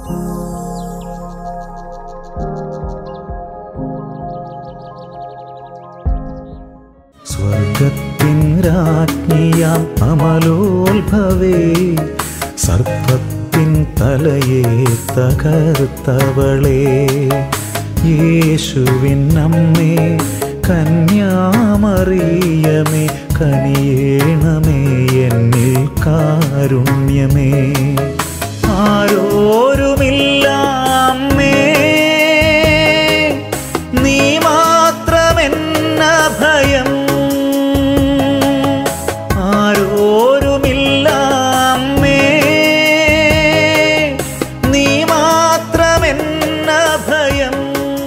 സ്വർഗത്തിൻ രാജ്ഞിയാം അമലോത്ഭവേ സർപ്പത്തിൻ തലയെ തകർത്തവളേ യേശുവിൻ അമ്മേ കന്യാമറിയമേ കനിയേണമേ എന്നിൽ കാരുണ്യമേ ആരോരുമില്ല അമ്മേ നീ മാത്രമെന്ന ഭയം ആരോരുമില്ല അമ്മേ നീ മാത്രമെന്ന ഭയം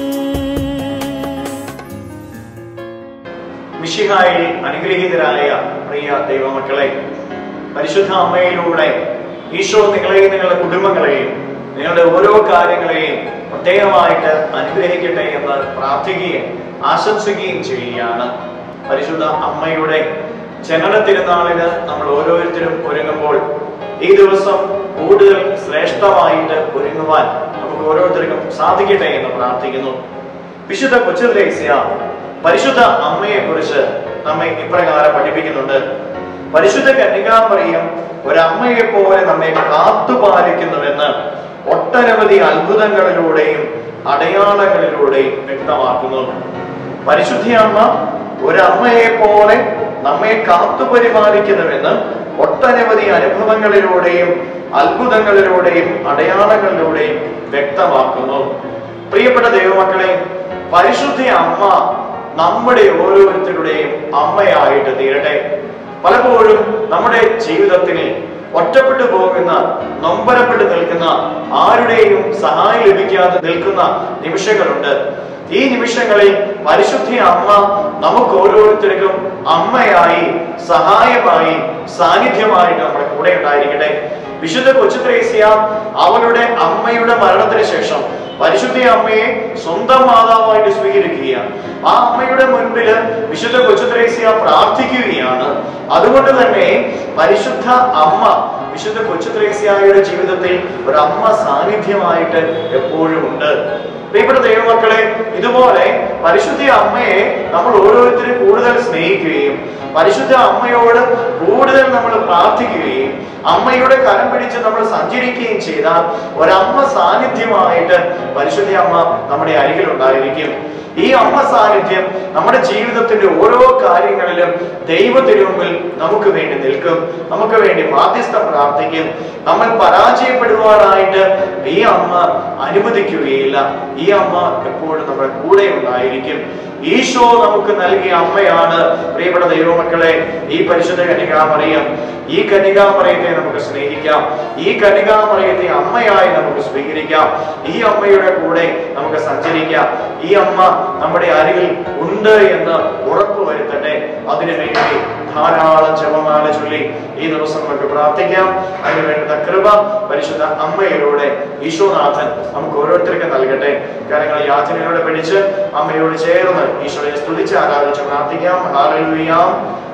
മിഷിഹായിൽ അനുഗ്രഹീതരായ പ്രിയ ദൈവമക്കളെ പരിശുദ്ധ അമ്മയിലൂടെ ഈശോ നിങ്ങളെയും നിങ്ങളുടെ കുടുംബങ്ങളെയും നിങ്ങളുടെ ഓരോ കാര്യങ്ങളെയും പ്രത്യേകമായിട്ട് അനുഗ്രഹിക്കട്ടെ എന്ന് പ്രാർത്ഥിക്കുകയും ആശംസിക്കുകയും ചെയ്യുകയാണ് പരിശുദ്ധ അമ്മയുടെ ജനന തിരുനാളിന് നമ്മൾ ഓരോരുത്തരും ഒരുങ്ങുമ്പോൾ ഈ ദിവസം കൂടുതൽ ശ്രേഷ്ഠമായിട്ട് ഒരുങ്ങുവാൻ നമുക്ക് ഓരോരുത്തർക്കും സാധിക്കട്ടെ എന്ന് പ്രാർത്ഥിക്കുന്നു വിശുദ്ധ കൊച്ചുദ്രേസ്യ പരിശുദ്ധ അമ്മയെ കുറിച്ച് നമ്മെ ഇപ്രകാരം പഠിപ്പിക്കുന്നുണ്ട് പരിശുദ്ധ കന്യകാമറിയം ഒരമ്മയെ പോലെ നമ്മെ കാത്തുപാലിക്കുന്നുവെന്ന് ഒട്ടനവധി അത്ഭുതങ്ങളിലൂടെയും അടയാളങ്ങളിലൂടെയും വ്യക്തമാക്കുന്നു പരിശുദ്ധ അമ്മ ഒരമ്മയെ പോലെ നമ്മെ കാത്തുപരിപാലിക്കുന്നുവെന്ന് ഒട്ടനവധി അനുഭവങ്ങളിലൂടെയും അത്ഭുതങ്ങളിലൂടെയും അടയാളങ്ങളിലൂടെയും വ്യക്തമാക്കുന്നു പ്രിയപ്പെട്ട ദൈവമക്കളെ പരിശുദ്ധ അമ്മ നമ്മുടെ ഓരോരുത്തരുടെയും അമ്മയായിട്ട് തീരട്ടെ പലപ്പോഴും നമ്മുടെ ജീവിതത്തിൽ ഒറ്റപ്പെട്ടു പോകുന്ന നൊമ്പരപ്പെട്ട് നിൽക്കുന്ന ആരുടെയും സഹായം ലഭിക്കാതെ നിൽക്കുന്ന നിമിഷങ്ങളുണ്ട് ഈ നിമിഷങ്ങളിൽ പരിശുദ്ധ അമ്മ നമുക്ക് ഓരോരുത്തർക്കും അമ്മയായി സഹായമായി സാന്നിധ്യമായിട്ട് നമ്മുടെ കൂടെ ഉണ്ടായിരിക്കട്ടെ വിശുദ്ധ കൊച്ചുത്രേസ്യ അവളുടെ അമ്മയുടെ മരണത്തിന് ശേഷം പരിശുദ്ധ അമ്മയെ സ്വന്തം മാതാവായിട്ട് സ്വീകരിക്കുകയാണ് ആ അമ്മയുടെ മുൻപില് വിശുദ്ധ കൊച്ചുത്രേസ്യ പ്രാർത്ഥിക്കുകയാണ് അതുകൊണ്ട് തന്നെ പരിശുദ്ധ അമ്മ വിശുദ്ധ കൊച്ചുത്രേസ്യയുടെ ജീവിതത്തിൽ ഒരു അമ്മ സാന്നിധ്യമായിട്ട് എപ്പോഴും ഉണ്ട് പ്രിയപ്പെട്ട ദൈവമക്കളെ ഇതുപോലെ പരിശുദ്ധ അമ്മയെ നമ്മൾ ഓരോരുത്തരും കൂടുതൽ സ്നേഹിക്കുകയും പരിശുദ്ധ അമ്മയോട് കൂടുതൽ നമ്മൾ പ്രാർത്ഥിക്കുകയും അമ്മയുടെ കരം പിടിച്ച് നമ്മൾ സഞ്ചരിക്കുകയും ചെയ്താൽ ഒരമ്മ സാന്നിധ്യമായിട്ട് പരിശുദ്ധ അമ്മ നമ്മുടെ അരികിൽ ഉണ്ടായിരിക്കും ഈ അമ്മ സാന്നിധ്യം നമ്മുടെ ജീവിതത്തിന്റെ ഓരോ കാര്യങ്ങളിലും ദൈവ തിരുമുമ്പിൽ നമുക്ക് വേണ്ടി നിൽക്കും നമുക്ക് വേണ്ടി മാധ്യസ്ഥം പ്രാർത്ഥിക്കും നമ്മൾ പരാജയപ്പെടുവാനായിട്ട് ഈ അമ്മ അനുവദിക്കുകയില്ല ഈ അമ്മ എപ്പോഴും നമ്മുടെ കൂടെ ഉണ്ടായിരിക്കും ഈശോ നമുക്ക് നൽകിയ അമ്മയാണ് പ്രിയപ്പെട്ട ദൈവമക്കളെ ഈ പരിശുദ്ധ കന്യകാമറിയം ഈ കന്യകാമറിയത്തെ നമുക്ക് സ്നേഹിക്കാം ഈ കന്യകാമറിയത്തെ അമ്മയായി നമുക്ക് സ്വീകരിക്കാം ഈ അമ്മയുടെ കൂടെ നമുക്ക് സഞ്ചരിക്കാം ഈ അമ്മ നമ്മുടെ അരികിൽ ഉണ്ട് എന്ന് ഉറപ്പ് വരുത്തട്ടെ അതിനു വേണ്ടി ധാരാളം ജപമാല ചൊല്ലി ഈ ദിവസം നമുക്ക് പ്രാർത്ഥിക്കാം അതിന് വേണ്ടുന്ന കൃപ പരിശുദ്ധ അമ്മയിലൂടെ ഈശോനാഥൻ നമുക്ക് ഓരോരുത്തർക്കും നൽകട്ടെ കാര്യങ്ങൾ യാചനയോടെ പിടിച്ച് അമ്മയോട് ചേർന്ന് ഈശോയെ സ്തുതിച്ച് ആരാധിച്ച് പ്രാർത്ഥിക്കാം ഹാലലുയാം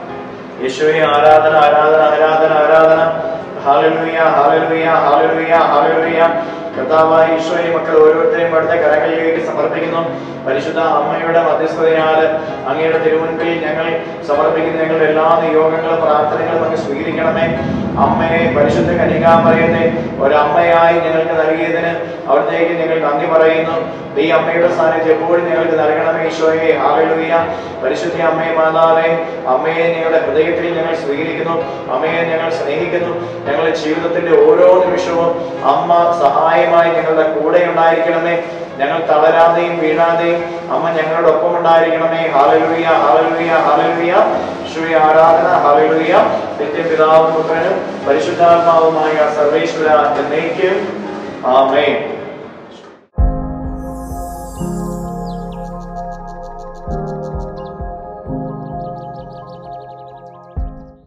യേശുവെ ആരാധന ആരാധന ആരാധന ആരാധന ഹാലലുയ ഹാലലുയ ഹാലലുയ ഹാലലുയ കർത്താവായ ഈശോയെ മക്കൾ ഓരോരുത്തരെയും അവിടുത്തെ കരങ്ങളിലേക്ക് സമർപ്പിക്കുന്നു പരിശുദ്ധ അമ്മയുടെ മധ്യസ്ഥതയാൽ അങ്ങയുടെ തിരുമുൻപിൽ ഞങ്ങൾ സമർപ്പിക്കുന്ന ഞങ്ങളുടെ എല്ലാ നിയോഗങ്ങളും പ്രാർത്ഥനകളും അങ്ങ് സ്വീകരിക്കണമേ അമ്മയെ പരിശുദ്ധ കനികാമറിയത്തെ ഒരമ്മയായി ഞങ്ങൾക്ക് നൽകിയതിന് അവിടത്തേക്ക് ഞങ്ങൾ നന്ദി പറയുന്നു ഈ അമ്മയുടെ സാന്നിധ്യം എപ്പോഴും ഞങ്ങൾക്ക് നൽകണമേ ഈശോയെ ഹാലലുയ പരിശുദ്ധ അമ്മയെ മാതാവേ അമ്മയെ ഞങ്ങളുടെ ഹൃദയത്തിൽ ഞങ്ങൾ സ്വീകരിക്കുന്നു അമ്മയെ ഞങ്ങൾ സ്നേഹിക്കുന്നു ഞങ്ങളുടെ ജീവിതത്തിന്റെ ഓരോ നിമിഷവും അമ്മ സഹായമായി ഞങ്ങളുടെ കൂടെ ഉണ്ടായിരിക്കണമേ ഞങ്ങൾ തളരാതെയും വീഴാതെയും അമ്മ ഞങ്ങളുടെ ഒപ്പം ഉണ്ടായിരിക്കണമേ ഹാലലുയ ഹാലലുയ ഹാലലുയ ശ്രീ ആരാധന ഹാലലുയ നിത്യപിതാവും പുത്രനും പരിശുദ്ധാത്മാവുമായ സർവേശ്വര എന്നേക്കും ആമേൻ